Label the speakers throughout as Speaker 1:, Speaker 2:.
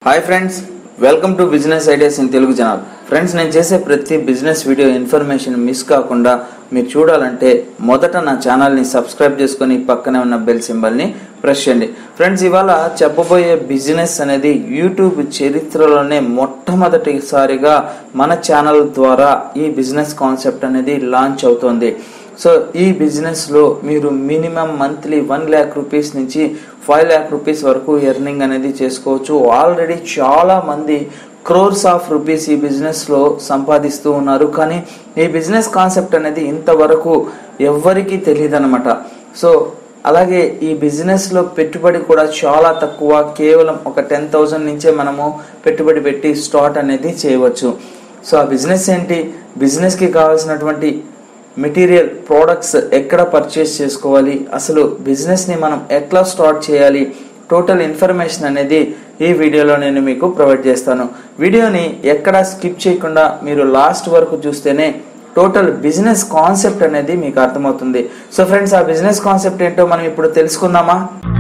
Speaker 1: hi friends welcome to business ideas in Telugu channel friends నేను చేసే ప్రతి బిజినెస్ వీడియో ఇన్ఫర్మేషన్ మిస్ కాకుండా మీరు చూడాలంటే మొదట నా ఛానల్ని సబ్స్క్రైబ్ చేసుకొని పక్కనే ఉన్న బెల్ సింబల్ని ప్రెస్ చేయండి ఫ్రెండ్స్ ఇవాళ చెప్పబోయే బిజినెస్ అనేది యూట్యూబ్ చరిత్రలోనే మొట్టమొదటిసారిగా మన ఛానల్ ద్వారా ఈ బిజినెస్ కాన్సెప్ట్ అనేది లాంచ్ అవుతోంది సో ఈ బిజినెస్లో మీరు minimum monthly one lakh rupees నుంచి ఫైవ్ ల్యాక్ రూపీస్ వరకు ఎర్నింగ్ అనేది చేసుకోవచ్చు ఆల్రెడీ చాలా మంది క్రోర్స్ ఆఫ్ రూపీస్ ఈ బిజినెస్లో సంపాదిస్తూ ఉన్నారు కానీ ఈ బిజినెస్ కాన్సెప్ట్ అనేది ఇంతవరకు ఎవ్వరికీ తెలియదు అనమాట సో అలాగే ఈ బిజినెస్లో పెట్టుబడి కూడా చాలా తక్కువ కేవలం ఒక టెన్ థౌజండ్ నుంచే మనము పెట్టుబడి పెట్టి స్టార్ట్ అనేది చేయవచ్చు సో ఆ బిజినెస్ ఏంటి బిజినెస్కి కావాల్సినటువంటి మెటీరియల్ ప్రోడక్ట్స్ ఎక్కడ పర్చేస్ చేసుకోవాలి అసలు బిజినెస్ని మనం ఎట్లా స్టార్ట్ చేయాలి టోటల్ ఇన్ఫర్మేషన్ అనేది ఈ వీడియోలో నేను మీకు ప్రొవైడ్ చేస్తాను వీడియోని ఎక్కడ స్కిప్ చేయకుండా మీరు లాస్ట్ వరకు చూస్తేనే టోటల్ బిజినెస్ కాన్సెప్ట్ అనేది మీకు అర్థమవుతుంది సో ఫ్రెండ్స్ ఆ బిజినెస్ కాన్సెప్ట్ ఏంటో మనం ఇప్పుడు తెలుసుకుందామా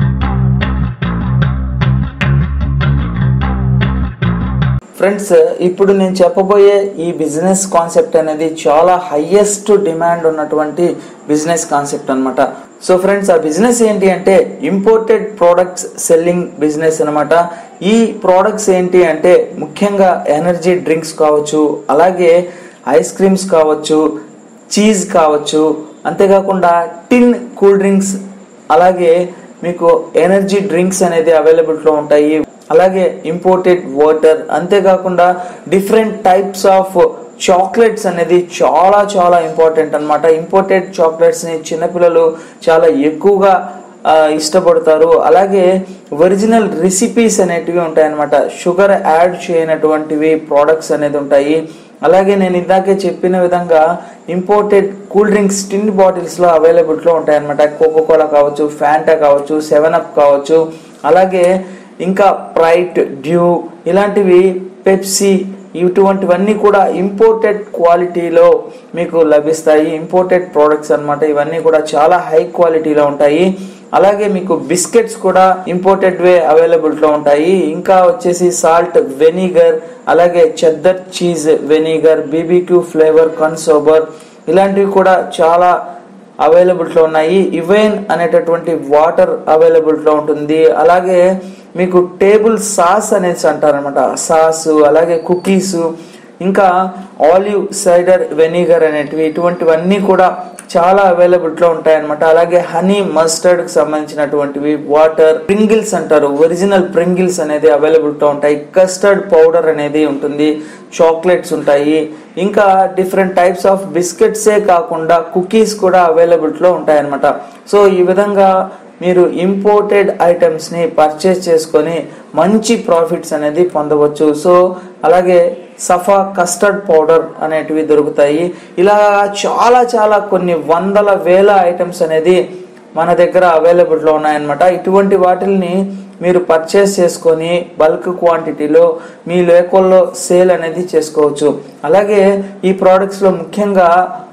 Speaker 1: ఫ్రెండ్స్ ఇప్పుడు నేను చెప్పబోయే ఈ బిజినెస్ కాన్సెప్ట్ అనేది చాలా హైయెస్ట్ డిమాండ్ ఉన్నటువంటి బిజినెస్ కాన్సెప్ట్ అన్నమాట సో ఫ్రెండ్స్ ఆ బిజినెస్ ఏంటి అంటే ఇంపోర్టెడ్ ప్రోడక్ట్స్ సెల్లింగ్ బిజినెస్ అన్నమాట ఈ ప్రోడక్ట్స్ ఏంటి అంటే ముఖ్యంగా ఎనర్జీ డ్రింక్స్ కావచ్చు అలాగే ఐస్ క్రీమ్స్ కావచ్చు చీజ్ కావచ్చు అంతేకాకుండా టిన్ కూల్ డ్రింక్స్ అలాగే మీకు ఎనర్జీ డ్రింక్స్ అనేది అవైలబిలిటీలో ఉంటాయి అలాగే ఇంపోర్టెడ్ వాటర్ అంతేకాకుండా డిఫరెంట్ టైప్స్ ఆఫ్ చాక్లెట్స్ అనేది చాలా చాలా ఇంపార్టెంట్ అనమాట ఇంపోర్టెడ్ చాక్లెట్స్ని చిన్నపిల్లలు చాలా ఎక్కువగా ఆ, ఇష్టపడతారు అలాగే ఒరిజినల్ రెసిపీస్ అనేటివి ఉంటాయన్నమాట షుగర్ యాడ్ చేయనటువంటివి ప్రోడక్ట్స్ అనేది ఉంటాయి అలాగే నేను ఇందాకే చెప్పిన విధంగా ఇంపోర్టెడ్ కూల్ డ్రింక్స్ టిన్ బాటిల్స్లో అవైలబిలిటీలో ఉంటాయన్నమాట కోకో కోలా కావచ్చు ఫ్యాంటా కావచ్చు సెవెన్ అప్ కావచ్చు అలాగే ఇంకా ప్రైట్ డ్యూ ఇలాంటివి పెప్సీ ఇటువంటివన్నీ కూడా ఇంపోర్టెడ్ క్వాలిటీలో మీకు లభిస్తాయి ఇంపోర్టెడ్ ప్రోడక్ట్స్ అన్నమాట ఇవన్నీ కూడా చాలా హై క్వాలిటీలో ఉంటాయి అలాగే మీకు బిస్కెట్స్ కూడా ఇంపోర్టెడ్ వే అవైలబిలిటీలో ఉంటాయి ఇంకా వచ్చేసి సాల్ట్ వెనిగర్ అలాగే cheddar cheese vinegar BBQ flavour కన్సోబర్ ఇలాంటివి కూడా చాలా అవైలబిలిటీలో ఉన్నాయి ఇవైన్ అనేటటువంటి వాటర్ అవైలబిలిటీలో ఉంటుంది అలాగే మీకు టేబుల్ సాస్ అనేసి అంటారనమాట సాస్ అలాగే కుకీస్ ఇంకా ఆలివ్ సైడర్ వెనిగర్ అనేటివి ఇటువంటివన్నీ కూడా చాలా అవైలబిలిటీలో ఉంటాయన్నమాట అలాగే హనీ మస్టర్డ్ కి సంబంధించినటువంటివి వాటర్ ప్రింగిల్స్ అంటారు ఒరిజినల్ ప్రింగిల్స్ అనేది అవైలబిలిటీలో ఉంటాయి కస్టర్డ్ పౌడర్ అనేది ఉంటుంది చాక్లెట్స్ ఉంటాయి ఇంకా డిఫరెంట్ టైప్స్ ఆఫ్ బిస్కెట్సే కాకుండా కుకీస్ కూడా అవైలబిలిటీలో ఉంటాయన్నమాట సో ఈ విధంగా మీరు ఇంపోర్టెడ్ ఐటమ్స్ని పర్చేస్ చేసుకొని మంచి ప్రాఫిట్స్ అనేది పొందవచ్చు సో అలాగే సఫా కస్టర్డ్ పౌడర్ అనేటివి దొరుకుతాయి ఇలా చాలా చాలా కొన్ని వందల వేల ఐటమ్స్ అనేది మన దగ్గర అవైలబుల్లో ఉన్నాయన్నమాట ఇటువంటి వాటిల్ని మీరు పర్చేస్ చేసుకొని బల్క్ క్వాంటిటీలో మీ లోకల్లో సేల్ అనేది చేసుకోవచ్చు అలాగే ఈ ప్రోడక్ట్స్లో ముఖ్యంగా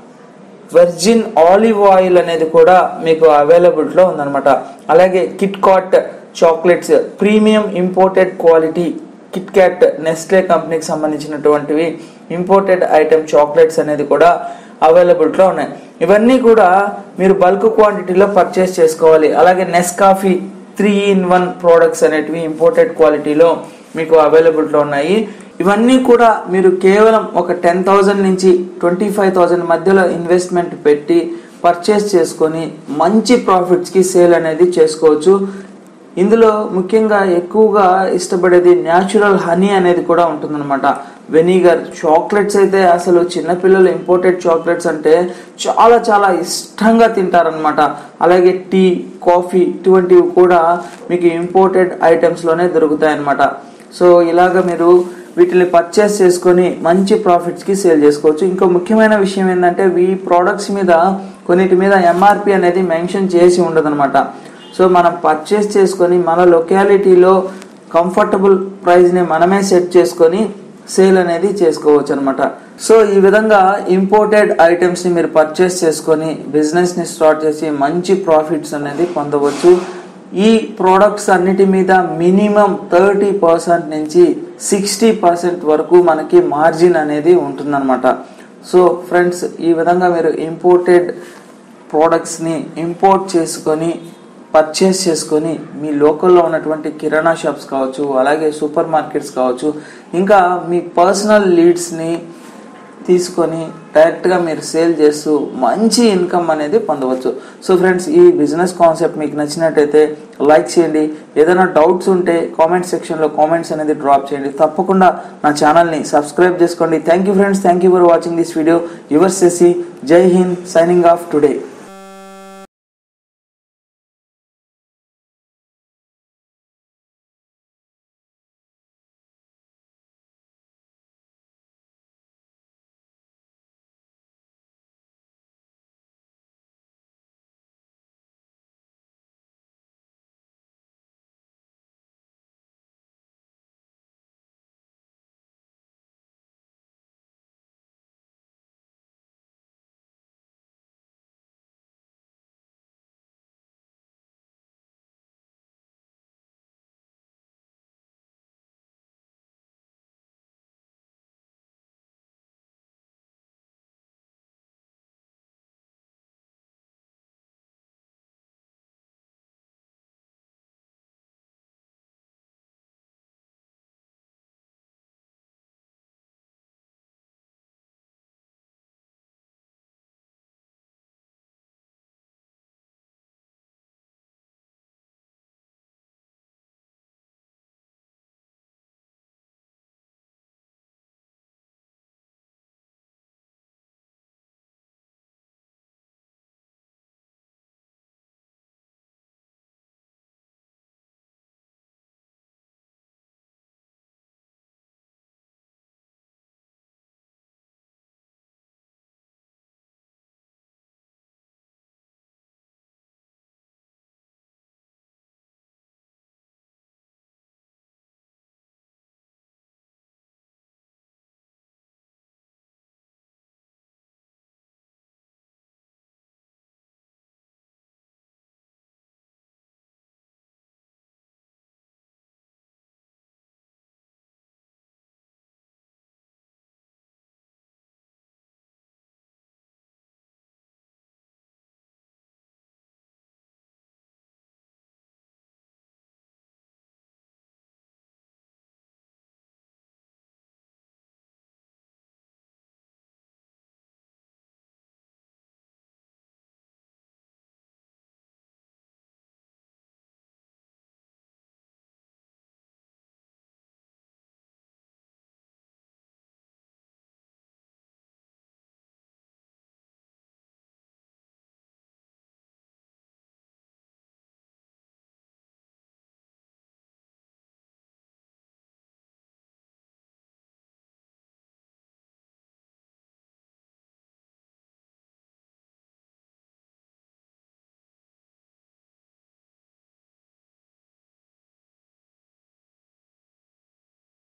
Speaker 1: వెర్జిన్ ఆలివ్ ఆయిల్ అనేది కూడా మీకు అవైలబిలిటీలో ఉందన్నమాట అలాగే Kit Kat chocolates premium imported quality Kit Kat Nestle కంపెనీకి సంబంధించినటువంటివి ఇంపోర్టెడ్ ఐటమ్ చాక్లెట్స్ అనేది కూడా అవైలబిలిటీలో ఉన్నాయి ఇవన్నీ కూడా మీరు బల్క్ క్వాంటిటీలో పర్చేస్ చేసుకోవాలి అలాగే Nes coffee three in one products అనేటివి ఇంపోర్టెడ్ క్వాలిటీలో మీకు అవైలబిలిటీలో ఉన్నాయి ఇవన్నీ కూడా మీరు కేవలం ఒక టెన్ థౌజండ్ నుంచి ట్వంటీ ఫైవ్ థౌజండ్ మధ్యలో ఇన్వెస్ట్మెంట్ పెట్టి పర్చేస్ చేసుకొని మంచి ప్రాఫిట్స్కి సేల్ అనేది చేసుకోవచ్చు ఇందులో ముఖ్యంగా ఎక్కువగా ఇష్టపడేది న్యాచురల్ హనీ అనేది కూడా ఉంటుందన్నమాట వెనిగర్ చాక్లెట్స్ అయితే అసలు చిన్నపిల్లలు ఇంపోర్టెడ్ చాక్లెట్స్ అంటే చాలా చాలా ఇష్టంగా తింటారనమాట అలాగే టీ కాఫీ ఇటువంటివి కూడా మీకు ఇంపోర్టెడ్ ఐటమ్స్లోనే దొరుకుతాయి అన్నమాట సో ఇలాగ మీరు వీటిని పర్చేస్ చేసుకొని మంచి ప్రాఫిట్స్కి సేల్ చేసుకోవచ్చు ఇంకో ముఖ్యమైన విషయం ఏంటంటే ఈ ప్రోడక్ట్స్ మీద కొన్నిటి మీద ఎంఆర్పి అనేది మెన్షన్ చేసి ఉండదన్నమాట సో మనం పర్చేస్ చేసుకొని మన లొకాలిటీలో కంఫర్టబుల్ ప్రైస్ని మనమే సెట్ చేసుకొని సేల్ అనేది చేసుకోవచ్చు అనమాట సో ఈ విధంగా ఇంపోర్టెడ్ ఐటమ్స్ని మీరు పర్చేస్ చేసుకొని బిజినెస్ని స్టార్ట్ చేసి మంచి ప్రాఫిట్స్ అనేది పొందవచ్చు ఈ ప్రోడక్ట్స్ అన్నిటి మీద మినిమం థర్టీ పర్సెంట్ నుంచి సిక్స్టీ పర్సెంట్ వరకు మనకి మార్జిన్ అనేది ఉంటుందన్నమాట సో ఫ్రెండ్స్ ఈ విధంగా మీరు ఇంపోర్టెడ్ ప్రోడక్ట్స్ని ఇంపోర్ట్ చేసుకొని పర్చేస్ చేసుకొని మీ లోకల్లో ఉన్నటువంటి కిరాణా షాప్స్ కావచ్చు అలాగే సూపర్ మార్కెట్స్ కావచ్చు ఇంకా మీ పర్సనల్ లీడ్స్ని తీసుకొని డైరెక్ట్గా మీరు సేల్ చేస్తూ మంచి ఇన్కమ్ అనేది పొందవచ్చు సో ఫ్రెండ్స్ ఈ బిజినెస్ కాన్సెప్ట్ మీకు నచ్చినట్టయితే లైక్ చేయండి ఏదైనా డౌట్స్ ఉంటే కామెంట్ సెక్షన్లో కామెంట్స్ అనేది డ్రాప్ చేయండి తప్పకుండా నా ఛానల్ని సబ్స్క్రైబ్ చేసుకోండి thank you friends thank you for watching this video your సెసి Jai Hind signing off today